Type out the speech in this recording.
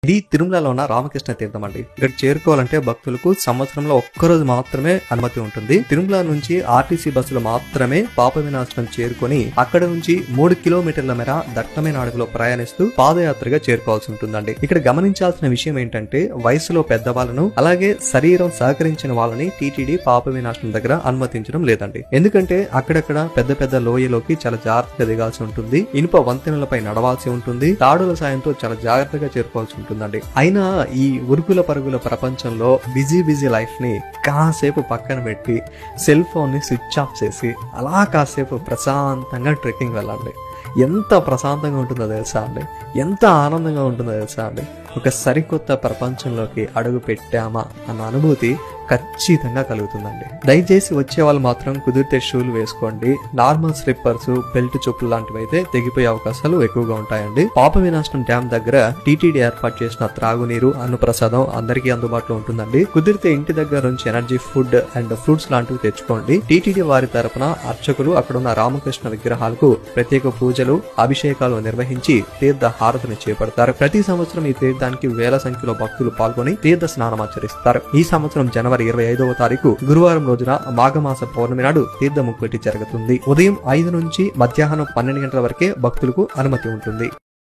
ఇది తిరుమలలో ఉన్న రామకృష్ణ తీర్థం అండి ఇక్కడ చేరుకోవాలంటే భక్తులకు సంవత్సరంలో ఒక్కరోజు మాత్రమే అనుమతి ఉంటుంది తిరుమల నుంచి ఆర్టీసీ బస్సులు మాత్రమే పాప వినాశనం చేరుకొని అక్కడ నుంచి మూడు కిలోమీటర్ల మేర దట్టమైన అడవిలో ప్రయాణిస్తూ పాదయాత్రగా చేరుకోవాల్సి ఉంటుందండి ఇక్కడ గమనించాల్సిన విషయం ఏంటంటే వయసులో పెద్దవాళ్ళను అలాగే శరీరం సహకరించిన వాళ్ళని టీటీడీ పాప వినాశనం దగ్గర అనుమతించడం లేదండి ఎందుకంటే అక్కడక్కడ పెద్ద పెద్ద లోయలోకి చాలా జాగ్రత్తగా దిగాల్సి ఉంటుంది ఇనుప వంతెనలపై నడవాల్సి ఉంటుంది తాడుల సాయంతో చాలా జాగ్రత్తగా చేరుకోవాల్సి ఉంటుందండి అయినా ఈ ఉరుకుల పరుగుల ప్రపంచంలో బిజీ బిజీ లైఫ్ ని కాసేపు పక్కన పెట్టి సెల్ ఫోన్ ని స్విచ్ ఆఫ్ చేసి అలా కాసేపు ప్రశాంతంగా ట్రెక్కింగ్ వెళ్ళండి ఎంత ప్రశాంతంగా ఉంటుందో తెలుసా అండి ఎంత ఆనందంగా ఉంటుందో తెలుసా అండి ఒక సరికొత్త ప్రపంచంలోకి అడుగు పెట్టామా అన్న అనుభూతి ఖచ్చితంగా కలుగుతుందండి దయచేసి వచ్చే వాళ్ళు మాత్రం కుదిరితే షూలు వేసుకోండి నార్మల్ స్లిప్పర్స్ బెల్ట్ చెప్పులు లాంటివి అయితే తెగిపోయే అవకాశాలు ఎక్కువగా ఉంటాయండి పాప వినాశనం డ్యామ్ దగ్గర టీటీడీ ఏర్పాటు చేసిన త్రాగునీరు అన్నప్రసాదం అందరికీ అందుబాటులో ఉంటుందండి కుదిరితే ఇంటి దగ్గర నుంచి ఎనర్జీ ఫుడ్ అండ్ ఫ్రూట్స్ లాంటివి తెచ్చుకోండి టీటీడీ వారి తరపున అర్చకులు అక్కడ ఉన్న రామకృష్ణ విగ్రహాలకు ప్రత్యేక పూజలు అభిషేకాలు నిర్వహించి తీర్థ హారతిని చేపడతారు ప్రతి సంవత్సరం ఈ తీర్థానికి వేల సంఖ్యలో భక్తులు పాల్గొని తీర్థ స్నానం ఆచరిస్తారు ఈ సంవత్సరం జనవరి ఇరవై ఐదవ తారీఖు గురువారం రోజున మాఘమాస పౌర్ణమి నాడు తీర్థ ముక్కుటి జరుగుతుంది ఉదయం ఐదు నుంచి మధ్యాహ్నం పన్నెండు గంటల వరకే భక్తులకు అనుమతి ఉంటుంది